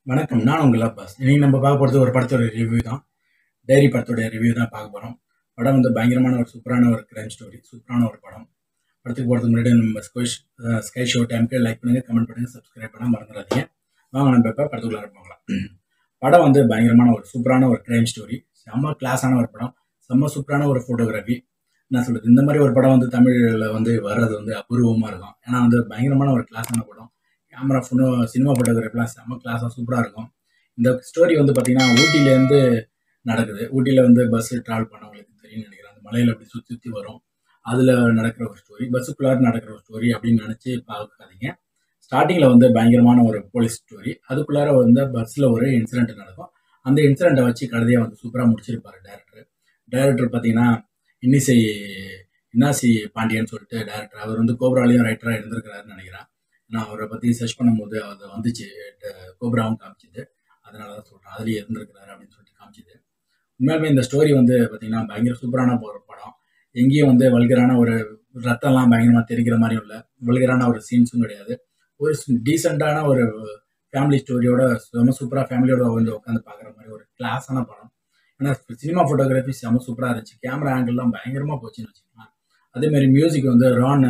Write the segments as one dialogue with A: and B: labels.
A: வணக்கம் நான் உங்கள் அப்பாஸ் இன்னைக்கு நம்ம பார்க்க போகிறது ஒரு படத்தோட ரிவ்யூ தான் டைரி படத்தோட ரிவ்யூ தான் பார்க்க போகிறோம் படம் வந்து பயங்கரமான ஒரு சூப்பரான ஒரு கிரைம் ஸ்டோரி சூப்பரான ஒரு படம் படத்துக்கு போகிறதுக்கு முன்னாடி நம்ம ஸ்கை ஸ்கை ஷோ டைமுக்கு லைக் பண்ணுங்கள் கமெண்ட் பண்ணுங்கள் சப்ஸ்கிரைப் பண்ண மறந்துடாதீங்க வாங்க நம்ம இப்போ படத்துக்குள்ளார போகலாம் படம் வந்து பயங்கரமான ஒரு சூப்பரான ஒரு கிரைம் ஸ்டோரி செம்ம கிளாஸான ஒரு படம் செம்ம சூப்பரான ஒரு ஃபோட்டோகிராஃபி என்ன சொல்கிறது இந்த மாதிரி ஒரு படம் வந்து தமிழில் வந்து வர்றது வந்து அபூர்வமாக இருக்கும் ஏன்னா வந்து பயங்கரமான ஒரு கிளாஸான படம் கேமரா ஃபோனோ சினிமா ஃபோட்டோகிராஃபிலாம் செம்ம கிளாஸாக சூப்பராக இருக்கும் இந்த ஸ்டோரி வந்து பார்த்தீங்கன்னா ஊட்டிலேருந்து நடக்குது ஊட்டியில் வந்து பஸ் ட்ராவல் பண்ணவங்களுக்கு தெரியும் நினைக்கிறேன் அந்த மலையில் அப்படி சுற்றி சுற்றி வரும் அதில் நடக்கிற ஒரு ஸ்டோரி பஸ்ஸுக்குள்ளார நடக்கிற ஒரு ஸ்டோரி அப்படின்னு நினச்சி பார்க்காதீங்க ஸ்டார்டிங்கில் வந்து பயங்கரமான ஒரு போலீஸ் ஸ்டோரி அதுக்குள்ளார வந்து பஸ்ஸில் ஒரு இன்சிடென்ட் நடக்கும் அந்த இன்சிடெண்ட்டை வச்சு கடைசியாக வந்து சூப்பராக முடிச்சிருப்பாரு டேரக்டர் டேரக்டர் பார்த்தீங்கன்னா இன்னிசை இன்னாசி பாண்டியன் சொல்லிட்டு டேரக்டர் அவர் வந்து கோப்ராலையும் ரைட்டராக இருந்திருக்கிறாருன்னு நினைக்கிறேன் நான் அவரை பற்றி சர்ச் பண்ணும்போது அது வந்துச்சு ட- கோப்ராவும் காமிச்சிது அதனால தான் சொல்கிறேன் அதுலேயே இருந்திருக்கிறாரு அப்படின்னு சொல்லிட்டு காமிச்சிது உண்மையாலுமே இந்த ஸ்டோரி வந்து பார்த்தீங்கன்னா பயங்கர சூப்பரான ஒரு படம் எங்கேயும் வந்து வல்கரான ஒரு ரத்தம்லாம் பயங்கரமாக தெரிக்கிற மாதிரியும் இல்லை வல்கரான ஒரு சீன்ஸும் கிடையாது ஒரு டீசெண்டான ஒரு ஃபேமிலி ஸ்டோரியோட செம சூப்பராக ஃபேமிலியோட வந்து உட்காந்து பார்க்குற மாதிரி ஒரு கிளாஸான படம் ஏன்னா சினிமா ஃபோட்டோகிராஃபி செம சூப்பராக இருந்துச்சு கேமரா ஆங்கிள்லாம் பயங்கரமாக போச்சுன்னு வச்சுக்கலாம் அதேமாதிரி மியூசிக் வந்து ரான்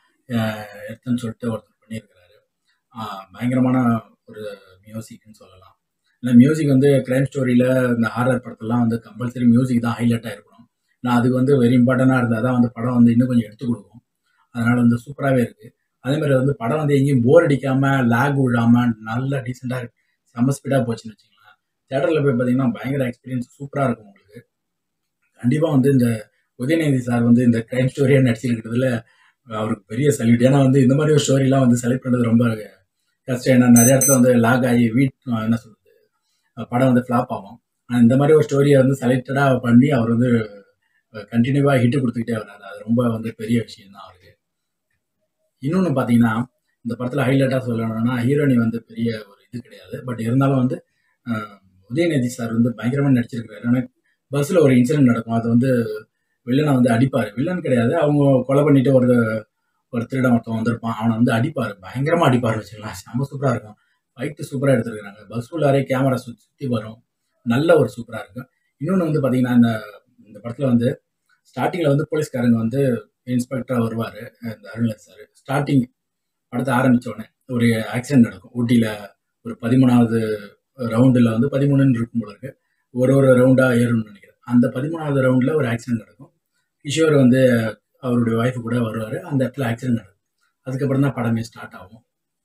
A: எர்த்தன் சொல்லிட்டு ஒருத்தர் பண்ணியிருக்கிறாரு ஆஹ் பயங்கரமான ஒரு மியூசிக்னு சொல்லலாம் இல்லை மியூசிக் வந்து கிரைம் ஸ்டோரியில் இந்த ஹாரர் படத்துலலாம் வந்து கம்பல்சரி மியூசிக் தான் ஹைலைட்டாக இருக்கணும் நான் அதுக்கு வந்து வெரி இம்பார்ட்டண்ட்டாக இருந்தால் தான் வந்து படம் வந்து இன்னும் கொஞ்சம் எடுத்து கொடுக்கும் அதனால் வந்து சூப்பராகவே இருக்குது அதேமாதிரி வந்து படம் வந்து எங்கேயும் போர் அடிக்காமல் லேக் விடாமல் நல்ல டீசெண்டாக செம்ம ஸ்பீடாக போச்சுன்னு வச்சுக்கலாம் தேட்டரில் போய் பார்த்தீங்கன்னா பயங்கர எக்ஸ்பீரியன்ஸ் சூப்பராக இருக்கும் உங்களுக்கு கண்டிப்பாக வந்து இந்த உதயநிதி சார் வந்து இந்த கிரைம் ஸ்டோரியாக நடிச்சிருக்கிறதுல அவருக்கு பெரிய சல்யூட் ஏன்னா வந்து இந்த மாதிரி ஒரு ஸ்டோரிலாம் வந்து செலக்ட் பண்ணுறது ரொம்ப கஷ்டம் ஏன்னா நிறைய இடத்துல வந்து லாக் ஆகி வீட் என்ன சொல்கிறது படம் வந்து ஃப்ளாப் ஆகும் ஆனால் இந்த மாதிரி ஒரு ஸ்டோரியை வந்து செலக்டடாக பண்ணி அவர் வந்து கண்டினியூவாக ஹிட்டு கொடுத்துக்கிட்டே வர்றாரு அது ரொம்ப வந்து பெரிய விஷயம் தான் அவருக்கு இன்னொன்று பார்த்தீங்கன்னா இந்த படத்தில் ஹைலைட்டாக சொல்லணும்னா ஹீரோனி வந்து பெரிய ஒரு இது கிடையாது பட் இருந்தாலும் வந்து அஹ், உதயநிதி சார் வந்து பயங்கரமாக நடிச்சிருக்கிறாரு ஏன்னா பஸ்ஸில் ஒரு இன்சிடென்ட் நடக்கும் அது வந்து வில்லனை வந்து அடிப்பார் வில்லன் கிடையாது அவங்க கொலை பண்ணிட்டு ஒரு ஒரு திருடன் ஒருத்தன் வந்திருப்பான் அவனை வந்து அடிப்பார் பயங்கரமாக அடிப்பார் வச்சுக்கலாம் செம்ம சூப்பராக இருக்கும் ஃபைட்டு சூப்பராக எடுத்துருக்காங்க பஸ் உள்ளாரே கேமரா சுற்றி சுற்றி வரும் நல்ல ஒரு சூப்பராக இருக்கும் இன்னொன்று வந்து பார்த்தீங்கன்னா இந்த இந்த படத்தில் வந்து ஸ்டார்டிங்கில் வந்து போலீஸ்காரங்க வந்து இன்ஸ்பெக்டராக வருவார் இந்த அருள்நாத் சார் ஸ்டார்டிங் படத்தை ஆரம்பிச்ச உடனே ஒரு ஆக்சிடென்ட் நடக்கும் ஊட்டியில் ஒரு பதிமூணாவது ரவுண்டில் வந்து பதிமூணுன்னு இருக்கும் போல இருக்கு ஒரு ஒரு ரவுண்டாக ஏறும்னு நினைக்கிறேன் அந்த பதிமூணாவது ரவுண்டில் ஒரு ஆக்சிடென்ட் நடக்கும் கிஷோர் வந்து அவருடைய ஒய்ஃபு கூட வருவார் அந்த இடத்துல ஆக்சிடென்ட் நடக்கும் அதுக்கப்புறம் தான் படமே ஸ்டார்ட் ஆகும்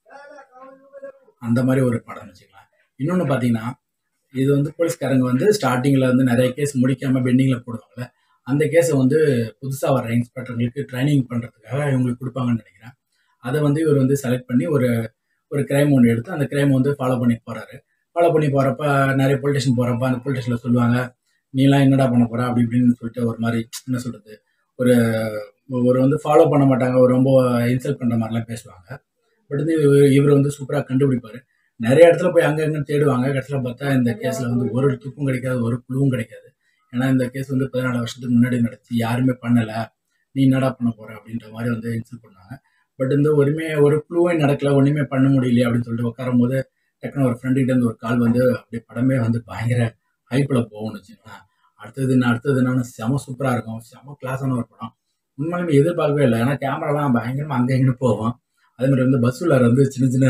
A: அந்த மாதிரி ஒரு படம் வச்சுக்கலாம் இன்னொன்று பார்த்தீங்கன்னா இது வந்து போலீஸ்காரங்க வந்து ஸ்டார்டிங்கில் வந்து நிறைய கேஸ் முடிக்காமல் பெண்டிங்கில் போடுவாங்கல்ல அந்த கேஸை வந்து புதுசாக வர இன்ஸ்பெக்டர்களுக்கு ட்ரைனிங் பண்ணுறதுக்காக இவங்களுக்கு கொடுப்பாங்கன்னு நினைக்கிறேன் அதை வந்து இவர் வந்து செலக்ட் பண்ணி ஒரு ஒரு கிரைம் ஒன்று எடுத்து அந்த கிரைம் வந்து ஃபாலோ பண்ணி போகிறாரு ஃபாலோ பண்ணி போகிறப்ப நிறைய போலீஸ் போகிறப்ப அந்த போலீஸில் சொல்லுவாங்க நீலாம் என்னடா பண்ண போற அப்படி இப்படின்னு சொல்லிட்டு ஒரு மாதிரி என்ன சொல்கிறது ஒரு ஒரு வந்து ஃபாலோ பண்ண மாட்டாங்க ஒரு ரொம்ப இன்சல்ட் பண்ணுற மாதிரிலாம் பேசுவாங்க பட் வந்து இவர் இவர் வந்து சூப்பராக கண்டுபிடிப்பார் நிறைய இடத்துல போய் அங்கே எங்கன்னு தேடுவாங்க கடைசியில் பார்த்தா இந்த கேஸில் வந்து ஒரு துப்பும் கிடைக்காது ஒரு குழுவும் கிடைக்காது ஏன்னா இந்த கேஸ் வந்து பதினாலு வருஷத்துக்கு முன்னாடி நடந்துச்சு யாருமே பண்ணலை நீ என்னடா பண்ண போற அப்படின்ற மாதிரி வந்து இன்சல்ட் பண்ணாங்க பட் இந்த ஒருமே ஒரு குழுவே நடக்கல ஒன்றுமே பண்ண முடியலையே அப்படின்னு சொல்லிட்டு உட்காரும் போது டக்குன்னு ஒரு ஃப்ரெண்டுகிட்ட இருந்து ஒரு கால் வந்து அப்படியே படமே வந்து பயங்கர ஹைப்பில் போகும்னு வச்சுக்கோங்களேன் அடுத்தது என்ன அடுத்தது என்னன்னு செம சூப்பராக இருக்கும் செம கிளாஸான ஒரு படம் உண்மையிலுமே எதிர்பார்க்கவே இல்லை ஏன்னா கேமராலாம் பயங்கரமாக அங்கே இங்கே போகும் அதே மாதிரி வந்து பஸ் உள்ளார வந்து சின்ன சின்ன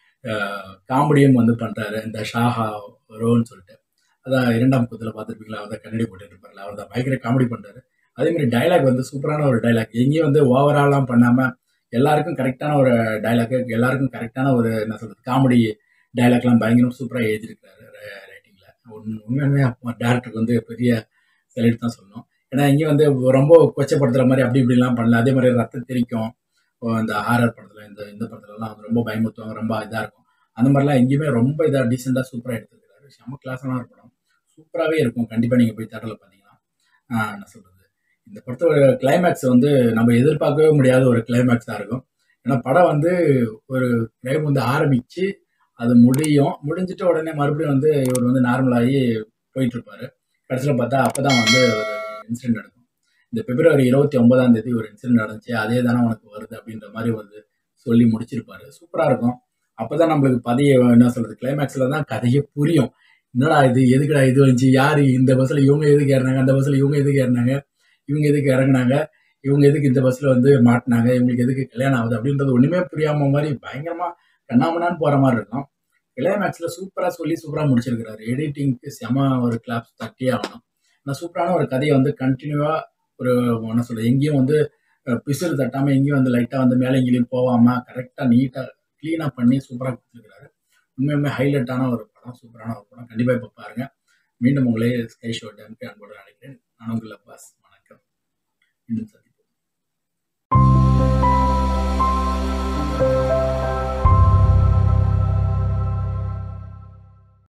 A: காமெடியும் வந்து பண்ணுறாரு இந்த ஷாஹா ரோன்னு சொல்லிட்டு அதான் இரண்டாம் குத்தில் பார்த்துருப்பீங்களா அவர் தான் கண்ணாடி போட்டுட்டு இருப்பார்ல அவர் தான் பயங்கர காமெடி பண்ணுறாரு அதே மாதிரி டைலாக் வந்து சூப்பரான ஒரு டைலாக் எங்கேயும் வந்து ஓவராலாம் பண்ணாமல் எல்லாருக்கும் கரெக்டான ஒரு டைலாக் எல்லாருக்கும் கரெக்டான ஒரு என்ன சொல்கிறது காமெடி டைலாக்லாம் பயங்கரம் சூப்பராக எழுதியிருக்கிறாரு ரைட்டிங்கில் உண்மையுமே டேரக்டருக்கு வந்து பெரிய செலக்ட் தான் சொல்லணும் ஏன்னா இங்கே வந்து ரொம்ப கொச்சப்படுத்துகிற மாதிரி அப்படி இப்படிலாம் பண்ணல அதே மாதிரி ரத்தம் தெரிக்கும் இப்போ இந்த ஹாரர் படத்தில் இந்த இந்த படத்துலலாம் வந்து ரொம்ப பயமுறுத்துவாங்க ரொம்ப இதாக இருக்கும் அந்த மாதிரிலாம் எங்கேயுமே ரொம்ப இதாக டீசெண்டாக சூப்பராக எடுத்துருக்காரு செம்ம கிளாஸான ஒரு படம் சூப்பராகவே இருக்கும் கண்டிப்பாக நீங்கள் போய் தேட்டரில் பார்த்தீங்கன்னா ஆஹ் என்ன சொல்கிறது இந்த படத்தோட கிளைமேக்ஸ் வந்து நம்ம எதிர்பார்க்கவே முடியாத ஒரு கிளைமேக்ஸாக இருக்கும் ஏன்னா படம் வந்து ஒரு கிரைம் வந்து ஆரம்பித்து அது முடியும் முடிஞ்சிட்ட உடனே மறுபடியும் வந்து இவர் வந்து நார்மலாகி போயிட்டு இருப்பாரு கடைசியில் பார்த்தா அப்போ தான் வந்து ஒரு இன்சிடென்ட் நடக்கும் இந்த பிப்ரவரி இருபத்தி ஒன்பதாம் தேதி ஒரு இன்சிடென்ட் நடந்துச்சு அதே தானே உனக்கு வருது அப்படின்ற மாதிரி வந்து சொல்லி முடிச்சிருப்பாரு சூப்பராக இருக்கும் அப்போ தான் நம்மளுக்கு பதிய என்ன சொல்கிறது கிளைமேக்ஸில் தான் கதையே புரியும் என்னடா இது எதுக்குடா இது வந்துச்சு யார் இந்த பஸ்ஸில் இவங்க எதுக்கு ஏறினாங்க அந்த பஸ்ஸில் இவங்க எதுக்கு ஏறினாங்க இவங்க எதுக்கு இறங்குனாங்க இவங்க எதுக்கு இந்த பஸ்ஸில் வந்து மாட்டினாங்க இவங்களுக்கு எதுக்கு கல்யாணம் ஆகுது அப்படின்றது ஒன்றுமே புரியாமல் மாதிரி பயங்கரமாக கண்ணாமண்ணான்னு போகிற மாதிரி இருக்கும் கிளைமேக்ஸில் சூப்பராக சொல்லி சூப்பராக முடிச்சிருக்கிறாரு எடிட்டிங்க்கு செம ஒரு கிளாப்ஸ் தட்டியே ஆகணும் ஆனால் சூப்பரான ஒரு கதையை வந்து கண்டினியூவாக ஒரு என்ன சொல்கிறது எங்கேயும் வந்து அஹ், பிசுறு தட்டாமல் எங்கேயும் வந்து லைட்டாக வந்து மேலே எங்கேயும் போகாமல் கரெக்டாக நீட்டாக க்ளீனாக பண்ணி சூப்பராக கொடுத்துருக்காரு உண்மையுமே ஹைலைட்டான ஒரு படம் சூப்பரான ஒரு படம் கண்டிப்பாக இப்போ பாருங்கள் மீண்டும் உங்களே ஸ்கை ஷோ டேம்க்கு அன்போடு நினைக்கிறேன் நான் உங்கள் அப்பாஸ் வணக்கம் மீண்டும் சந்திப்போம்